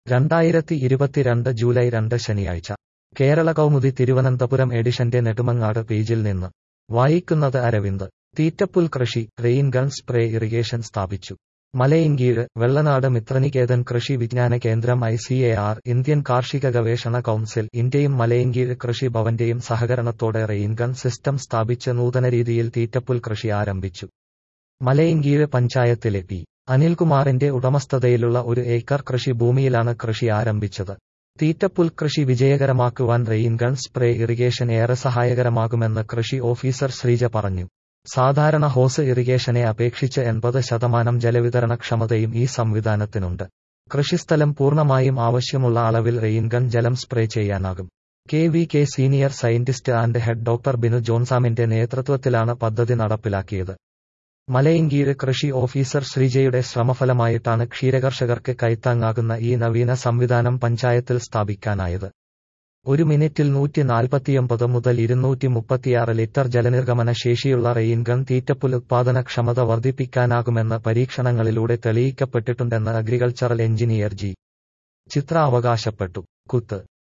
രണ്ടായിരത്തി ഇരുപത്തിരണ്ട് ജൂലൈ രണ്ട് ശനിയാഴ്ച കേരള കൗമുദി തിരുവനന്തപുരം എഡിഷന്റെ നെടുമങ്ങാട് പേജിൽ നിന്ന് വായിക്കുന്നത് അരവിന്ദ് തീറ്റപ്പുൽ കൃഷി റെയിൻ ഗൺ സ്പ്രേ ഇറിഗേഷൻ സ്ഥാപിച്ചു മലയിൻകീഴ് വെള്ളനാട് മിത്രനികേതൻ കൃഷി വിജ്ഞാന കേന്ദ്രം I C A R Indian കാർഷിക ഗവേഷണ കൗൺസിൽ ഇന്ത്യയും മലയിൻകീഴ് കൃഷി ഭവന്റെയും സഹകരണത്തോടെ റെയിൻ ഗൺ സിസ്റ്റം സ്ഥാപിച്ച് നൂതന രീതിയിൽ തീറ്റപ്പുൽ കൃഷി ആരംഭിച്ചു മലയിൻകീഴ് പഞ്ചായത്തിലെ പി അനിൽകുമാറിന്റെ ഉടമസ്ഥതയിലുള്ള ഒരു ഏക്കർ കൃഷി ഭൂമിയിലാണ് കൃഷി ആരംഭിച്ചത് തീറ്റപ്പുൽ കൃഷി വിജയകരമാക്കുവാൻ റെയിൻ ഗൺ സ്പ്രേ ഇറിഗേഷൻ ഏറെ സഹായകരമാകുമെന്ന് കൃഷി ഓഫീസർ ശ്രീജ പറഞ്ഞു സാധാരണ ഹോസ് ഇറിഗേഷനെ അപേക്ഷിച്ച് എൺപത് ശതമാനം ജലവിതരണ ക്ഷമതയും ഈ സംവിധാനത്തിനുണ്ട് കൃഷിസ്ഥലം പൂർണ്ണമായും ആവശ്യമുള്ള അളവിൽ റെയിൻഗൺ ജലം സ്പ്രേ ചെയ്യാനാകും K V K senior scientist and head doctor Binu ജോൺസാമിന്റെ നേതൃത്വത്തിലാണ് പദ്ധതി നടപ്പിലാക്കിയത് മലയങ്കീഴ് കൃഷി ഓഫീസർ ശ്രീജയുടെ ശ്രമഫലമായിട്ടാണ് ക്ഷീരകർഷകർക്ക് കൈത്താങ്ങാകുന്ന ഈ നവീന സംവിധാനം പഞ്ചായത്തിൽ സ്ഥാപിക്കാനായത് ഒരു മിനിറ്റിൽ നൂറ്റി നാൽപ്പത്തിയൊമ്പത് മുതൽ ഇരുന്നൂറ്റി മുപ്പത്തിയാറ് ലിറ്റർ ജലനിർഗമന ശേഷിയുള്ള റെയിൻഗൺ തീറ്റപ്പുൽ ഉത്പാദന ക്ഷമത വർദ്ധിപ്പിക്കാനാകുമെന്ന് പരീക്ഷണങ്ങളിലൂടെ തെളിയിക്കപ്പെട്ടിട്ടുണ്ടെന്ന് അഗ്രികൾച്ചറൽ എഞ്ചിനീയർ ജി ചിത്ര അവകാശപ്പെട്ടു കുത്ത്